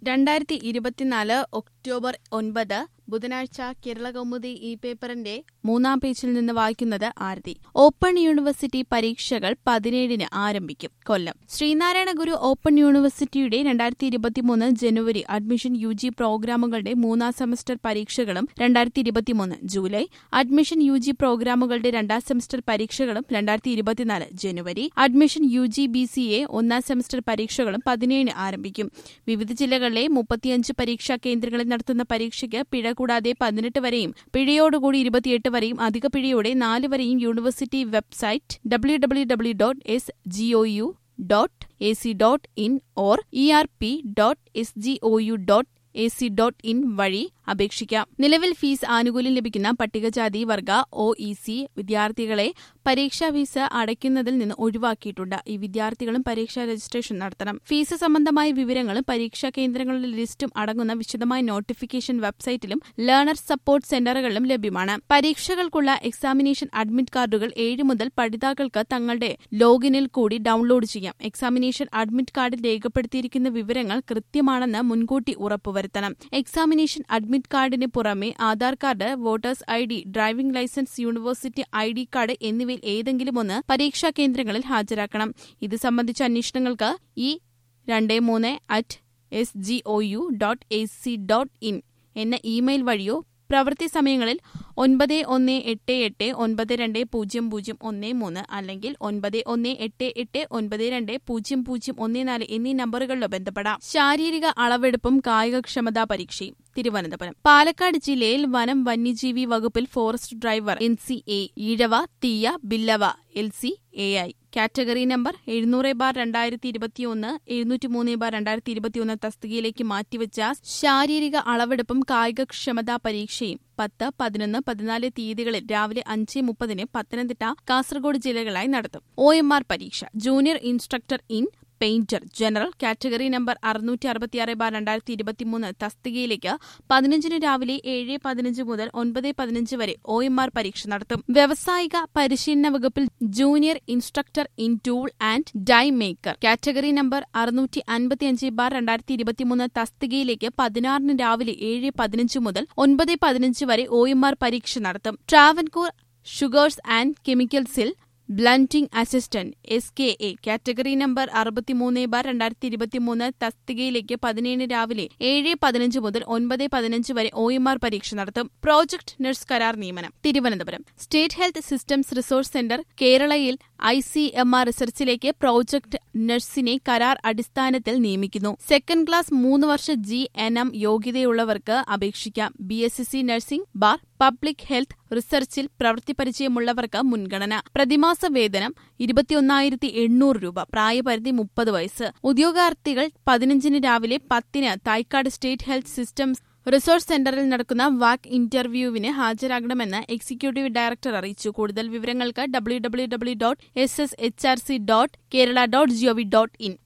രണ്ടായിരത്തി ഇരുപത്തിനാല് ഒക്ടോബർ ഒൻപത് ബുധനാഴ്ച കേരള കൗമുദി ഈ പേപ്പറിന്റെ മൂന്നാം പേജിൽ നിന്ന് വായിക്കുന്നത് ആരതി ഓപ്പൺ യൂണിവേഴ്സിറ്റി പരീക്ഷകൾ പതിനേഴിന് ആരംഭിക്കും കൊല്ലം ശ്രീനാരായണ ഗുരു ഓപ്പൺ യൂണിവേഴ്സിറ്റിയുടെ രണ്ടായിരത്തി ഇരുപത്തിമൂന്ന് ജനുവരി അഡ്മിഷൻ യു ജി പ്രോഗ്രാമുകളുടെ മൂന്നാം സെമസ്റ്റർ പരീക്ഷകളും രണ്ടായിരത്തി ഇരുപത്തിമൂന്ന് ജൂലൈ അഡ്മിഷൻ യു ജി പ്രോഗ്രാമുകളുടെ രണ്ടാം സെമസ്റ്റർ പരീക്ഷകളും രണ്ടായിരത്തി ഇരുപത്തിനാല് ജനുവരി admission U G B C A ഒന്നാം സെമസ്റ്റർ പരീക്ഷകളും പതിനേഴിന് ആരംഭിക്കും വിവിധ ജില്ലകളിലെ മുപ്പത്തിയഞ്ച് പരീക്ഷാ കേന്ദ്രങ്ങളിൽ നടത്തുന്ന പരീക്ഷയ്ക്ക് പിഴ കൂടാതെ പതിനെട്ട് വരെയും പിഴയോടുകൂടി ഇരുപത്തിയെട്ട് വരെയും അധിക പിഴയോടെ നാല് വരെയും university website W W W dot S G O U dot A C dot in or E R P dot S G O U dot A C dot in വഴി അപേക്ഷിക്കാം നിലവിൽ ഫീസ് ആനുകൂല്യം ലഭിക്കുന്ന പട്ടികജാതി വർഗ ഒ ഇ സി വിദ്യാർത്ഥികളെ പരീക്ഷാ fees അടയ്ക്കുന്നതിൽ നിന്ന് ഒഴിവാക്കിയിട്ടുണ്ട് ഈ വിദ്യാർത്ഥികളും പരീക്ഷാ രജിസ്ട്രേഷൻ നടത്തണം ഫീസ് സംബന്ധമായ വിവരങ്ങളും പരീക്ഷാ കേന്ദ്രങ്ങളുടെ ലിസ്റ്റും അടങ്ങുന്ന വിശദമായ നോട്ടിഫിക്കേഷൻ വെബ്സൈറ്റിലും ലേണർ സപ്പോർട്ട് സെന്ററുകളിലും ലഭ്യമാണ് പരീക്ഷകൾക്കുള്ള എക്സാമിനേഷൻ അഡ്മിറ്റ് കാർഡുകൾ ഏഴ് മുതൽ പഠിതാക്കൾക്ക് തങ്ങളുടെ ലോഗിനിൽ കൂടി ഡൌൺലോഡ് ചെയ്യാം എക്സാമിനേഷൻ അഡ്മിറ്റ് കാർഡിൽ രേഖപ്പെടുത്തിയിരിക്കുന്ന വിവരങ്ങൾ കൃത്യമാണെന്ന് മുൻകൂട്ടി ഉറപ്പുവരുത്തണം എക്സാമിനേഷൻ അഡ്മിറ്റ് കാർഡിന് പുറമെ Aadhaar card voters I D driving licence university I D card എന്നിവയിൽ ഏതെങ്കിലും ഒന്ന് പരീക്ഷാ കേന്ദ്രങ്ങളിൽ ഹാജരാക്കണം ഇത് സംബന്ധിച്ച അന്വേഷണങ്ങൾക്ക് ഈ രണ്ട് മൂന്ന് at S G O U dot A C dot in എന്ന ഇമെയിൽ വഴിയോ പ്രവൃത്തി സമയങ്ങളിൽ ഒൻപത് ഒന്ന് എട്ട് എട്ട് ഒൻപത് രണ്ട് പൂജ്യം പൂജ്യം ഒന്ന് മൂന്ന് അല്ലെങ്കിൽ ഒൻപത് ഒന്ന് എട്ട് എട്ട് ഒൻപത് രണ്ട് പൂജ്യം പൂജ്യം ഒന്ന് നാല് എന്നീ നമ്പറുകളിലോ ബന്ധപ്പെടാം ശാരീരിക അളവെടുപ്പും കായികക്ഷമതാ പരീക്ഷയും തിരുവനന്തപുരം പാലക്കാട് ജില്ലയിൽ വനം വന്യജീവി വകുപ്പിൽ forest driver N C A Ezhava Thiyya Billava L C A I category number എഴുന്നൂറ് ബാർ രണ്ടായിരത്തി ഇരുപത്തിയൊന്ന് എഴുന്നൂറ്റി മൂന്ന് ബാർ രണ്ടായിരത്തി ഇരുപത്തിയൊന്ന് തസ്തികയിലേക്ക് മാറ്റിവെച്ച ശാരീരിക അളവെടുപ്പും കായികക്ഷമതാ പരീക്ഷയും പത്ത് പതിനൊന്ന് പതിനാല് തീയതികളിൽ രാവിലെ അഞ്ച് മുപ്പതിന് പത്തനംതിട്ട കാസർഗോഡ് ജില്ലകളായി നടത്തും ഒ എം ആർ പരീക്ഷ junior instructor in painter general category number അറുന്നൂറ്റി അറുപത്തിയാറ് ബാർ രണ്ടായിരത്തി ഇരുപത്തിമൂന്ന് തസ്തികയിലേക്ക് പതിനഞ്ചിന് രാവിലെ ഏഴ് പതിനഞ്ച് മുതൽ ഒൻപത് പതിനഞ്ച് വരെ ഒ എം ആർ പരീക്ഷ നടത്തും വ്യവസായിക പരിശീലന വകുപ്പിൽ junior instructor in tool and die maker category number അറുന്നൂറ്റി അൻപത്തിയഞ്ച് ബാർ രണ്ടായിരത്തി ഇരുപത്തിമൂന്ന് തസ്തികയിലേക്ക് പതിനാറിന് രാവിലെ ഏഴ് പതിനഞ്ച് മുതൽ ഒൻപത് പതിനഞ്ച് വരെ ഒ എം ആർ പരീക്ഷ നടത്തും ട്രാവൻകൂർ ഷുഗേഴ്സ് ആൻഡ് കെമിക്കൽസിൽ blending assistant S K A category number അറുപത്തിമൂന്ന് ബാർ രണ്ടായിരത്തി ഇരുപത്തിമൂന്ന് തസ്തികയിലേക്ക് പതിനേഴ് രാവിലെ ഏഴ് പതിനഞ്ച് മുതൽ ഒൻപത് പതിനഞ്ച് വരെ ഒ എം ആർ പരീക്ഷ നടത്തും പ്രോജക്ട് നഴ്സ് കരാർ നിയമനം Thiruvananthapuram state health systems resource centre കേരളയിൽ ഐ സി എം ആർ റിസർച്ചിലേക്ക് പ്രോജക്ട് നഴ്സിനെ കരാർ അടിസ്ഥാനത്തിൽ നിയമിക്കുന്നു സെക്കൻഡ് ക്ലാസ് മൂന്ന് വർഷ ജി എൻ എം യോഗ്യതയുള്ളവർക്ക് അപേക്ഷിക്കാം B S C nursing bar public health റിസർച്ചിൽ പ്രവൃത്തി പരിചയമുള്ളവർക്ക് മുൻഗണന പ്രതിമാസ വേതനം ഇരുപത്തിയൊന്നായിരത്തി എണ്ണൂറ് രൂപ പ്രായപരിധി മുപ്പത് വയസ്സ് ഉദ്യോഗാർത്ഥികൾ പതിനഞ്ചിന് രാവിലെ പത്തിന് Thycaud state health systems resource സെന്ററിൽ നടക്കുന്ന വാക്ക് ഇന്റർവ്യൂവിന് ഹാജരാകണമെന്ന് എക്സിക്യൂട്ടീവ് ഡയറക്ടർ അറിയിച്ചു കൂടുതൽ വിവരങ്ങൾക്ക് W W W dot S S H R C dot Kerala dot G O V dot in